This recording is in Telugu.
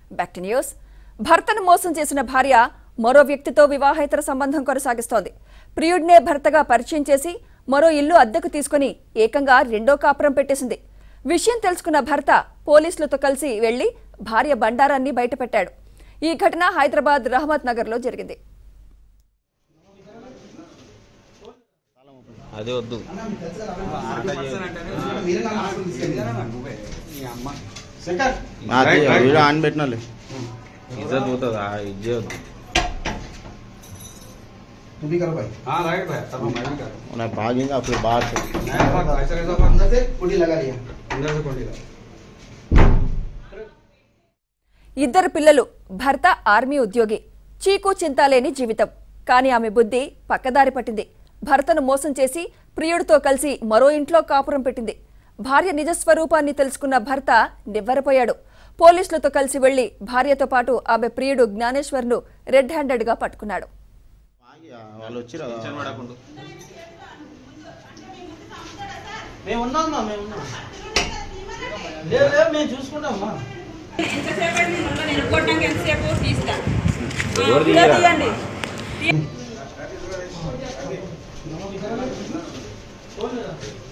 బ్యాక్ టు న్యూస్ భర్తను మోసం చేసిన భార్య మరో వ్యక్తితో వివాహేతర సంబంధం కొనసాగిస్తోంది ప్రియుడినే భర్తగా పరిచయం చేసి మరో ఇల్లు అద్దెకు తీసుకుని ఏకంగా రెండో కాపురం పెట్టేసింది విషయం తెలుసుకున్న భర్త పోలీసులతో కలిసి వెళ్లి భార్య బండారాన్ని బయటపెట్టాడు ఈ ఘటన హైదరాబాద్ రహమత్ నగర్లో జరిగింది అదే వద్దు అది వీడియో ఆన్ పెట్టినాలే ఇజ్జత్ పోతుంది ఆ ఇజ్జే వద్దు तू भी करो भाई हाँ राइट भाई तब हम भी कर उन्हें भागेंगे फिर बाहर से नया भाग ऐसा कैसा भाग अंदर से कुंडी लगा लिया अंदर से कोटी लगा ఇద్దరు పిల్లలు భర్త ఆర్మీ ఉద్యోగి చీకు చింతాలేని జీవితం కానీ ఆమె బుద్ధి పక్కదారి పట్టింది భర్తను మోసం చేసి ప్రియుడితో కలిసి మరో ఇంట్లో కాపురం పెట్టింది భార్య నిజస్వరూపాన్ని తెలుసుకున్న భర్త నివ్వెరపోయాడు పోలీసులతో కలిసి వెళ్లి భార్యతో పాటు ఆమె ప్రియుడు జ్ఞానేశ్వర్ను రెడ్ హ్యాండెడ్గా పట్టుకున్నాడు వాళ్ళు వచ్చి టెన్షన్ పడకుండా మేము ఉన్నామా మేము ఉన్నాం లేదు లేదు మేము చూసుకుంటామా ఎంతసేపటి నుంచి నేను కొట్టడానికి ఎంతసేపు తీస్తా ఎవరు తీయరా? తీయండి ఫోన్ లేదా